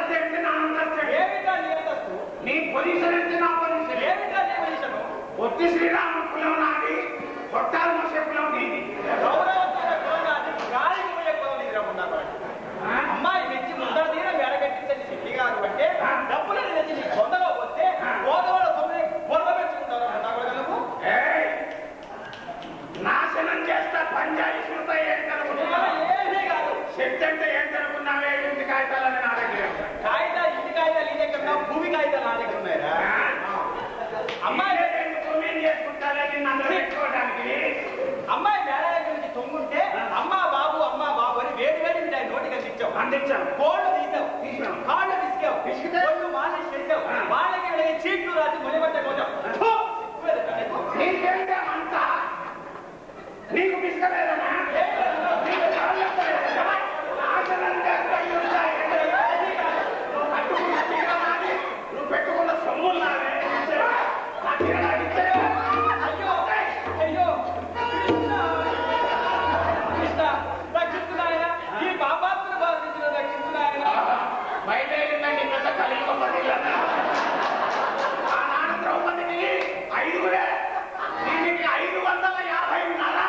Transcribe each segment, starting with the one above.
అంతస్తు ఏంటి నా అంతస్తు ఏంటి? ఏమిటా నీ అంతస్తు నీ పొజిషన్ ఏంటి నా పొజిషన్ ఏమిటా నీ పొజిషను పొట్టి శ్రీరాముడు కులం నాది కొట్టాలు మోసే కులం నీది గౌరవంతోనే కులం నాది, గాలికి పోయే కులం నీదిరా ఉన్నాడు. ఆ? అమ్మాయి మెచ్చి ముందర తీర మెడగట్టించండి శెట్టి గారు అంటే డబ్బులు తెచ్చి నీ సొంతగా వస్తే పోతవాళ్ళ సొమ్ముని బొర్ర పెంచుకుంటారు అన్నా నువ్వు ఏయ్! నాశనం చేస్తా పంజాబీ సుడతా ఏంటనుకున్నావా ఏమీ కాదు శక్తి అంటే ఏంటనుకున్నావే ఇంటి కాగితాలని నా దగ్గర ఉంటాయి. కాగితాలు ఇంటి కాగితాలు నీ దగ్గర ఉన్నావు భూమి కాగితాలు నా దగ్గర ఉన్నాయా ఆ? అమ్మాయి అమ్మాయి ఎందుకు నేను చేసుకుంటానే నిన్ను అందులో పెట్టుకోవడానికి అమ్మాయి మేడ దగ్గర నుంచి తొంగుంటే అమ్మ బాబు అమ్మ బాబు అని వేడి వేడి మిఠాయి నోటికి అందించావు అందించాను కోళ్ళు తీసావు తీసాం. కాళ్ళు తీసావు పిసికితే? ఒళ్ళు మాలిష్ చేసావు ఆ. వాళ్ళకి వీళ్ళకి చీట్లు రాసి మునిపట్టే కొంచెం నీకేంటే అంత నీకు పిసకలేదనా నీకు కాళ్ళెత్తలేదా? నాశనం చేస్తా ఈ ఉంటాయి. నువ్వు కట్టుకున్న చీర నాది, నువ్వు పెట్టుకున్న సొమ్ములు నావే. నా చీర నాకు ఇచ్చేయ్. అయ్యో అయ్యో కృష్ణ రక్షిస్తున్నాయన ఈ పాపాత్మను బాధించిన రక్షిస్తున్నాయన బయలుదేరిందండి పెద్ద కలియుగ పదిలన్నా. ఆనాడు ద్రౌపదికి ఐదుగురే దీనికి ఐదు వందల యాభై ఉన్నారా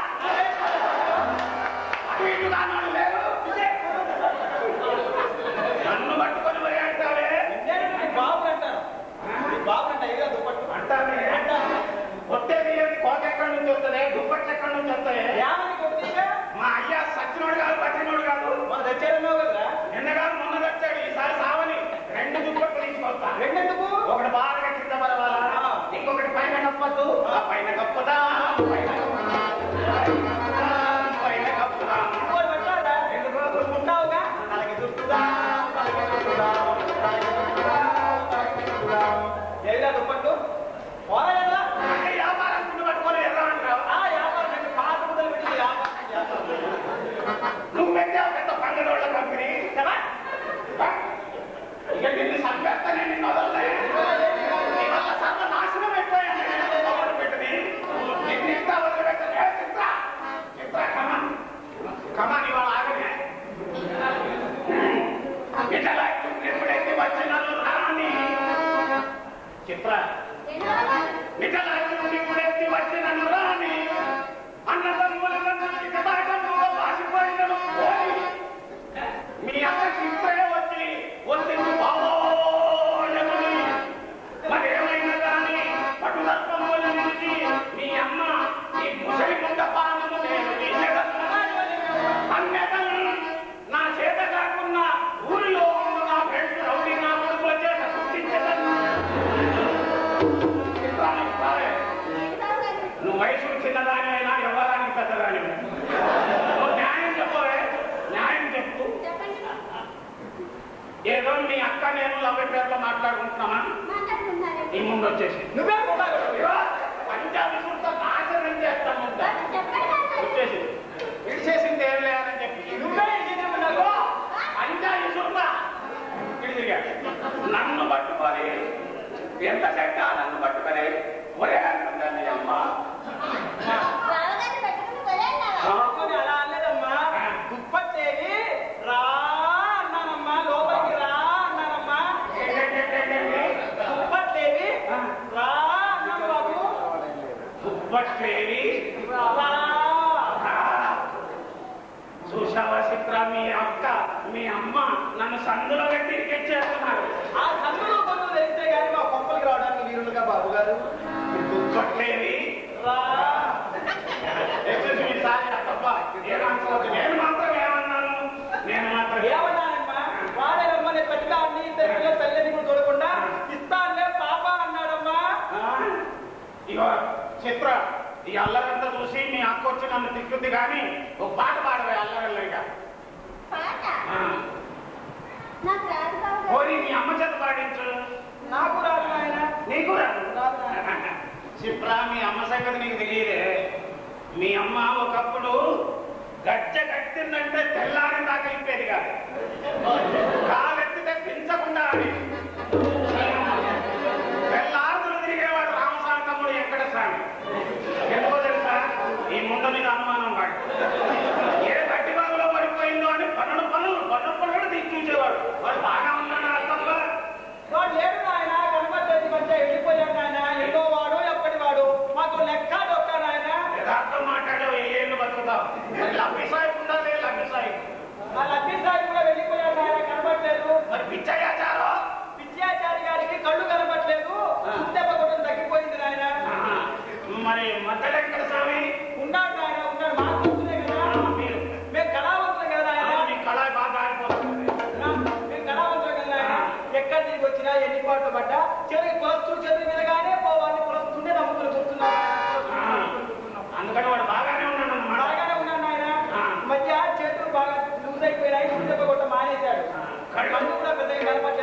అటు ఇటు కానోళ్ళు లేరు నన్ను పట్టుకొని పోయి అంటావే నేను నీ బాబు అంటాను నీ బాబు అంట ఇదిగా దుప్పట్టు అంటానే అంటాను కొట్టేది ఏంటి? కోట ఎక్కడి నుంచి వస్తుంది దుప్పట్లు ఎక్కడి నుంచి వస్తాయి ఏమని కొడుతుందిగా మా అయ్యా సచ్చినోడు కాదు పట్టినోడు కాదు మన తెచ్చారన్నావు కదరా నిన్నగారు మొన్న తెచ్చాడు ఈసారి సావని రెండు దుప్పట్లు తీసుకొస్తా రెండెందుకు ఒకటి బాగా కింద పడవాలా ఆ. ఇంకొకటి పైన కప్పద్దు ఆ పైన కప్పుదా పైన కప్పుదా, పైన కప్పుదా ఇంకోటి పెట్టాలా ఎందుకు ఉంటావుగా అలాగే దుప్పుదా అలాగే దుప్పుదా అలాగే దుప్పుదా అలాగే దుప్పుదా ఏదిగా దుప్పట్టు పోరాడలా అంటే వ్యాపారం గుండు పట్టుకొని ఎర్ర అంటావు ఆ వ్యాపారం అంటే పాత మొదలు పెట్టి వ్యాపారం చేస్తావు. నువ్వు పెట్టావు పెద్ద పండుగ కంపెనీ కదా? ఇక నిన్ను సంపేస్తానే నిన్ను వదలలే నీ వల్ల సర్వనాశనం అయిపోయాను మొదలు పెట్టింది నిన్ను ఇంకా వదిలిపెట్టను. ఏ చిత్ర చిత్ర కమాన్ కమాన్ ఇవాళ ఆగనే ఇట్లా ఎప్పుడైతే వచ్చినారో రాని చిత్ర నిజలాజు ఇప్పుడైతే వచ్చినను రాని అన్నదమ్ములను కథాటంలో భాషపోయినను పోయి మీ అక్క చిత్రగా వచ్చి వచ్చింది బాబోయమని మరి ఏమైనా కానీ పటుదర్పముల నుంచి మీ అమ్మ ఈ ముసలి ముంద పానము నేను తీసేదను అన్యతను నా చేత కాకుండా ఊరిలో ఉన్న నా ఫ్రెండ్స్ రౌడీ నా కొడుకుల చేత గుర్తించదను ఇట్లానే, ఇట్లానే. నువ్వు వయసు చిన్నదాని అయినా ఎవరానికి పెద్దదాని నువ్వు న్యాయం చెప్పవే న్యాయం చెప్పు ఏదో మీ అక్క నేను లవ్ పేరులో మాట్లాడుకుంటున్నామా ఈ ముందు వచ్చేసి నువ్వే కొట్టాలి. ఇదిగో, పంజాబీ సుల్తా నాశనం చేస్తాను వచ్చేసి విడిచేసింది ఏం లేదని చెప్పి నువ్వే చేసేమన్నావు పంజాబీ సుల్తా ఇటు తిరిగాడు నన్ను పట్టుకొని ఎంత చెక్క నన్ను పట్టుకొని ఒరే అంటుందండి అమ్మ పట్టుకొని అలా అనలేదమ్మా దుప్పట్టేవి రా అన్నానమ్మా లోపలికి రా అన్నానమ్మా ఏంటంటే దుప్పట్టేవి రా అన్నాను బాబు దుప్పట్లేవి రా చూసావా చిత్ర మీ అక్క మీ అమ్మ నన్ను సందులో పెట్టి ఇరికిచ్చేస్తున్నారు ఆ సందులో కొంచెం తెలిస్తే గానీ మా కొంపలికి రావడానికి వీరులుగా బాబు గారు దుప్పట్లేవి రా ఎక్స్క్యూజ్ మీ సారీ అబ్బా ఏమనుకోవద్దు నేను మాత్రం ఏమన్నాను నేను మాత్రం ఏమన్నానమ్మా వాడే రమ్మని పెట్టిగా అన్ని ఇద్దరు పిల్లలు తల్లిని కూడా చూడకుండా ఇస్తానులే పాప అన్నాడమ్మా ఆ? ఇగో చిత్ర ఈ అల్లరంతా చూసి మీ అక్క వచ్చి నన్ను తిట్టుద్ది కానీ ఒక పాట పాడవే అల్లరల్లిగా ఓరి మీ అమ్మ చేత పాడించు నాకు రాదు ఆయన నీకు రాదు రాదు నాయన. చిత్ర మీ అమ్మ సంగతి నీకు తెలియదే మీ అమ్మ ఒకప్పుడు గజ్జ కట్టిందంటే తెల్లారి దాకా ఇప్పేది కాదు కాలెత్తితే పెంచకుండా అని తెల్లారులు తిరిగేవాడు రామస్వామి తమ్ముడు ఎక్కడ స్వామి ఎందుకో తెలుసా ఈ ముండ మీద అనుమానం వాడు ఏ గట్టి బాగులో పడిపోయిందో అని పన్నుడు పనులు పన్ను పనులు తీసి చూసేవాడు వాడు బాగా ఉన్నాడా అర్థం మీదకి వచ్చినా ఎన్ని పాటలు పడ్డా చెవి కొలస్తూ చెవి మీదగానే పోవాలని కొలుస్తుండే నమ్ముకుని కూర్చున్నాం అందుకని వాడు బాగానే ఉన్నాడు అన్నమాట బాగానే ఉన్నాను ఆయన ఆ. మధ్య చేతులు బాగా లూజ్ అయిపోయినాయి ముందు దెబ్బ కొట్ట మానేశాడు కళ్ళు? కళ్ళు కూడా పెద్దగా కనపట్లేదు